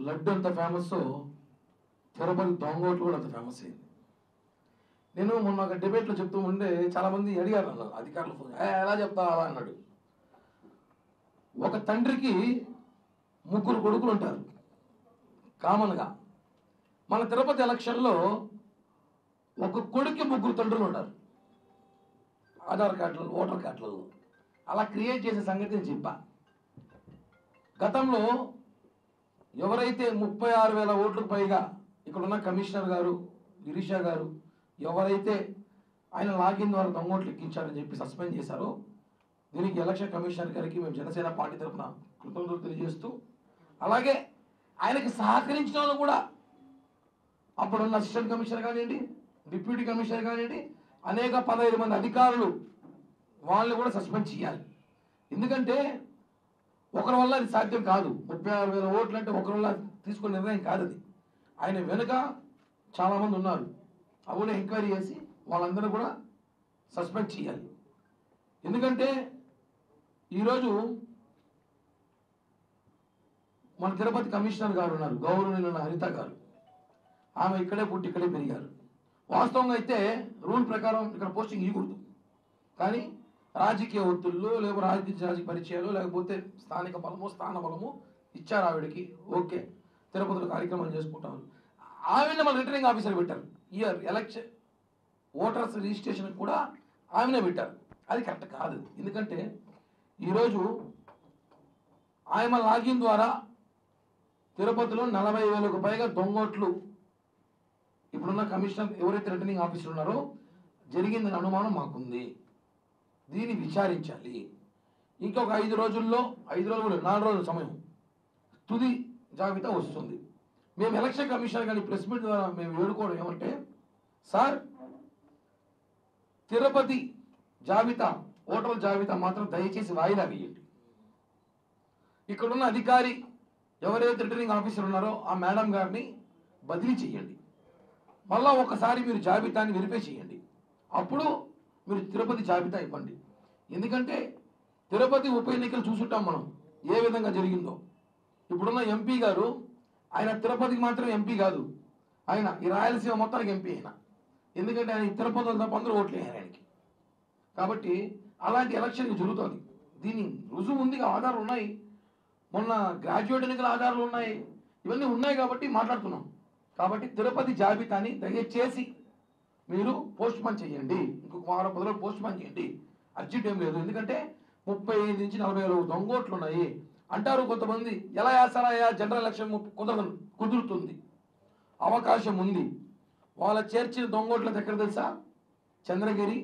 లడ్డు ఎంత ఫేమస్ తిరుపతి దొంగోట్లు కూడా అంత ఫేమస్ అయింది నేను మొన్న ఒక డిబేట్లో చెప్తూ ఉంటే చాలా మంది అడిగారు నన్ను అధికారులు ఫోన్ "ఏ, ఎలా చెప్తావా అలా అన్నాడు ఒక తండ్రికి ముగ్గురు కొడుకులు ఉంటారు కామన్గా మన తిరుపతి ఎలక్షన్లో ఒక కొడుక్కి ముగ్గురు తండ్రులు ఉంటారు ఆధార్ కార్డులలో ఓటర్ కార్డులలో అలా క్రియేట్ చేసే సంగతి నేను చెప్పా గతంలో ఎవరైతే ముప్పై ఆరు వేల ఓట్లకు పైగా ఇక్కడున్న కమిషనర్ గారు గిరీష గారు ఎవరైతే ఆయన లాగిన్ ద్వారా దొంగోట్లు ఎక్కించారని చెప్పి సస్పెండ్ చేశారో దీనికి ఎలక్షన్ కమిషనర్ గారికి మేము జనసేన పార్టీ తరఫున కృతజ్ఞతలు తెలియజేస్తూ అలాగే ఆయనకి సహకరించిన వాళ్ళు కూడా అప్పుడున్న అసిస్టెంట్ కమిషనర్ కానివ్వండి డిప్యూటీ కమిషనర్ కానివ్వండి అనేక పదహైదు మంది అధికారులు వాళ్ళని కూడా సస్పెండ్ చేయాలి ఎందుకంటే ఒకరి వల్ల అది సాధ్యం కాదు ముప్పై ఆరు వేల ఓట్లు అంటే ఒకరి వల్ల తీసుకునే నిర్ణయం కాదు అది ఆయన వెనుక చాలామంది ఉన్నారు అవును ఎంక్వైరీ చేసి వాళ్ళందరూ కూడా సస్పెండ్ చేయాలి ఎందుకంటే ఈరోజు మన తిరుపతి కమిషనర్ గారు ఉన్నారు గౌరవనీయులైన హరిత గారు ఆమె ఇక్కడే పుట్టి ఇక్కడే పెరిగారు వాస్తవంగా అయితే రూల్ ప్రకారం ఇక్కడ పోస్టింగ్ ఇవ్వకూడదు కానీ రాజకీయ ఒత్తిళ్ళు లేకపోతే రాజకీయ రాజకీయ పరిచయాలు లేకపోతే స్థానిక బలము స్థాన బలము ఇచ్చారు ఆవిడకి ఓకే తిరుపతిలో కార్యక్రమాలు చేసుకుంటారు ఆవిడ మన రిటర్నింగ్ ఆఫీసర్ పెట్టారు ఇయర్ ఎలక్షన్ ఓటర్స్ రిజిస్ట్రేషన్ కూడా ఆమెనే పెట్టారు అది కరెక్ట్ కాదు ఎందుకంటే ఈరోజు ఆయన లాగిన్ ద్వారా తిరుపతిలో నలభై వేలకు పైగా దొంగోట్లు ఇప్పుడున్న కమిషనర్ ఎవరైతే రిటర్నింగ్ ఆఫీసర్ ఉన్నారో జరిగిందని అనుమానం మాకుంది దీన్ని విచారించాలి ఇంకొక ఐదు రోజుల్లో ఐదు రోజులు కూడా నాలుగు రోజుల సమయం తుది జాబితా వస్తుంది మేము ఎలక్షన్ కమిషనర్ కానీ ప్రెస్ మీట్ ద్వారా మేము వేడుకోవడం ఏమంటే సార్ తిరుపతి జాబితా ఓటర్ల జాబితా మాత్రం దయచేసి వాయిదా వేయండి ఇక్కడున్న అధికారి ఎవరైతే రిటర్నింగ్ ఆఫీసర్ ఉన్నారో ఆ మేడం గారిని బదిలీ చేయండి మళ్ళా ఒకసారి మీరు జాబితాని వెరిఫై చేయండి అప్పుడు మీరు తిరుపతి జాబితా ఇవ్వండి ఎందుకంటే తిరుపతి ఉప ఎన్నికలు చూసుంటాం మనం ఏ విధంగా జరిగిందో ఇప్పుడున్న ఎంపీ గారు ఆయన తిరుపతికి మాత్రం ఎంపీ కాదు ఆయన ఈ రాయలసీమ మొత్తానికి ఎంపీ అయినా ఎందుకంటే ఆయన ఈ తిరుపతి తప్ప అందరూ ఓట్లు వేయారు ఆయనకి కాబట్టి అలాంటి ఎలక్షన్ జరుగుతుంది దీని రుజువు ఉంది ఆధారాలు ఉన్నాయి మొన్న గ్రాడ్యుయేట్ ఎన్నికల ఆధారాలు ఉన్నాయి ఇవన్నీ ఉన్నాయి కాబట్టి మాట్లాడుతున్నాం కాబట్టి తిరుపతి జాబితాని దయచేసి మీరు పోస్ట్ పోన్ చేయండి ఇంకొక వారం పది రోజులు పోస్ట్ పోన్ చేయండి అర్జెంట్ ఏం లేదు ఎందుకంటే ముప్పై ఐదు నుంచి నలభై వేల దొంగోట్లు ఉన్నాయి అంటారు కొంతమంది ఎలా వేస్తారా జనరల్ ఎలక్షన్ ము- కుదరదు కుదురుతుంది అవకాశం ఉంది వాళ్ళ చేర్చిన దొంగోట్ల ఎక్కడ తెలుసా చంద్రగిరి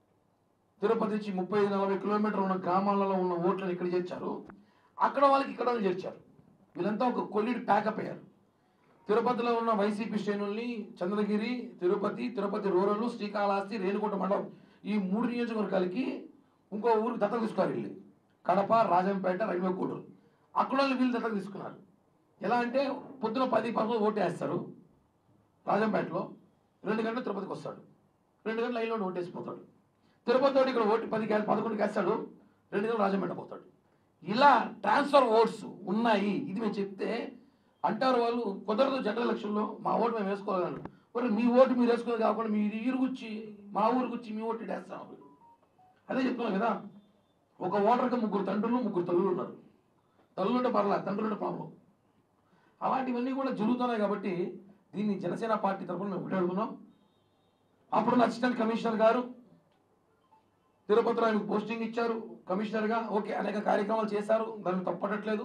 తిరుపతి నుంచి ముప్పై ఐదు నలభై కిలోమీటర్లు ఉన్న గ్రామాలలో ఉన్న ఓట్లను ఇక్కడ చేర్చారు అక్కడ వాళ్ళకి ఇక్కడ వాళ్ళు చేర్చారు వీళ్ళంతా ఒక కొల్లిడి ప్యాకప్ అయ్యారు తిరుపతిలో ఉన్న వైసీపీ శ్రేణుల్ని చంద్రగిరి తిరుపతి తిరుపతి రూరల్ శ్రీకాళహస్తి రేణుగుంట మండలం ఈ మూడు నియోజకవర్గాలకి ఇంకో ఊరికి దత్తత తీసుకోవాలి వీళ్ళు కడప రాజంపేట రైల్వే కోడూరు అక్కడ వాళ్ళు వీళ్ళు దత్తత తీసుకున్నారు ఎలా అంటే పొద్దున పది పదకొండు ఓటు వేస్తారు రాజంపేటలో రెండు గంటలు తిరుపతికి వస్తాడు రెండు గంటల లైన్లో ఓటేసిపోతాడు తిరుపతి తోటి ఇక్కడ ఓటు పది పదకొండుకి వేస్తాడు రెండు గంటలు రాజంపేట పోతాడు ఇలా ట్రాన్స్ఫర్ ఓట్స్ ఉన్నాయి ఇది మేము చెప్తే అంటారు వాళ్ళు కుదరదు జనరల్ ఎలక్షన్లో మా ఓటు మేము వేసుకోవాలన్నారు మరి మీ ఓటు మీరు వేసుకోవాలి కాకుండా మీ ఊరుకొచ్చి మా ఊరికొచ్చి మీ ఓటు వేస్తాం అదే చెప్తున్నాం కదా ఒక ఓటర్కి ముగ్గురు తండ్రులు ముగ్గురు తల్లులు ఉన్నారు తల్లులుంటే పర్లా తండ్రులుంటే ప్రాబ్లం అలాంటివన్నీ కూడా జరుగుతున్నాయి కాబట్టి దీన్ని జనసేన పార్టీ తరఫున మేము ఒకటే అడుగుతున్నాం అప్పుడున్న అసిస్టెంట్ కమిషనర్ గారు తిరుపతిలో ఆయనకు పోస్టింగ్ ఇచ్చారు కమిషనర్గా ఓకే అనేక కార్యక్రమాలు చేశారు దాన్ని తప్పట్లేదు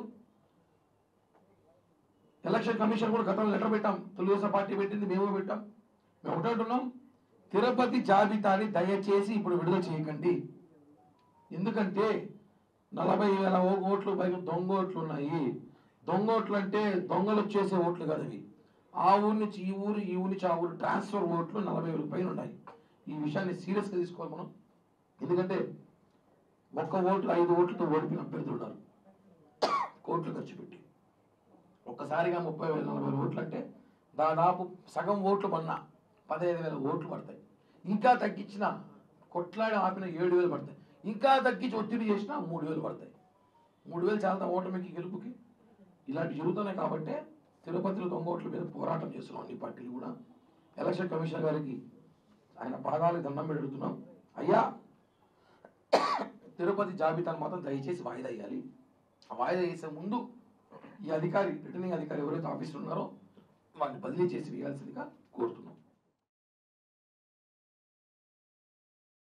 ఎలక్షన్ కమిషన్ కూడా గతంలో లెటర్ పెట్టాం తెలుగుదేశం పార్టీ పెట్టింది మేము పెట్టాం మేము ఒకటే అంటున్నాం తిరుపతి జాబితాని దయచేసి ఇప్పుడు విడుదల చేయకండి ఎందుకంటే నలభై వేల ఓ- ఓట్లు పైగా దొంగ ఓట్లు ఉన్నాయి దొంగ ఓట్లు అంటే దొంగలు చేసే ఓట్లు కాదు అవి ఆ ఊరి నుంచి ఈ ఊరు ఈ ఊరి నుంచి ఆ ఊరు ట్రాన్స్ఫర్ ఓట్లు నలభై వేల పైన ఉన్నాయి ఈ విషయాన్ని సీరియస్గా తీసుకోవాలి మనం ఎందుకంటే ఒక్క ఓట్లు ఐదు ఓట్లతో ఓడిపోయిన అభ్యర్థులు ఉన్నారు కోట్లు ఖర్చు పెట్టి ఒక్కసారిగా ముప్పై వేల నలభై వేల ఓట్లు అంటే దాదాపు సగం ఓట్లు పడినా పదహైదు వేల ఓట్లు పడతాయి ఇంకా తగ్గించిన కొట్లాడి ఆపిన ఏడు వేలు పడతాయి ఇంకా తగ్గించి ఒత్తిడి చేసినా మూడు వేలు పడతాయి మూడు వేలు చాలా ఓటమికి గెలుపుకి ఇలాంటి జరుగుతున్నాయి కాబట్టి తిరుపతిలో దొంగ ఓట్ల మీద పోరాటం చేస్తున్నాం అన్ని పార్టీలు కూడా ఎలక్షన్ కమిషనర్ గారికి ఆయన పాదాలకు దండం పెడుతున్నాం అయ్యా తిరుపతి జాబితాను మాత్రం దయచేసి వాయిదా వేయాలి ఆ వాయిదా వేసే ముందు ఈ అధికారి రిటర్నింగ్ అధికారి ఎవరైతే ఆఫీసులో ఉన్నారో వారిని బదిలీ చేసి వేయాల్సిందిగా కోరుతున్నాం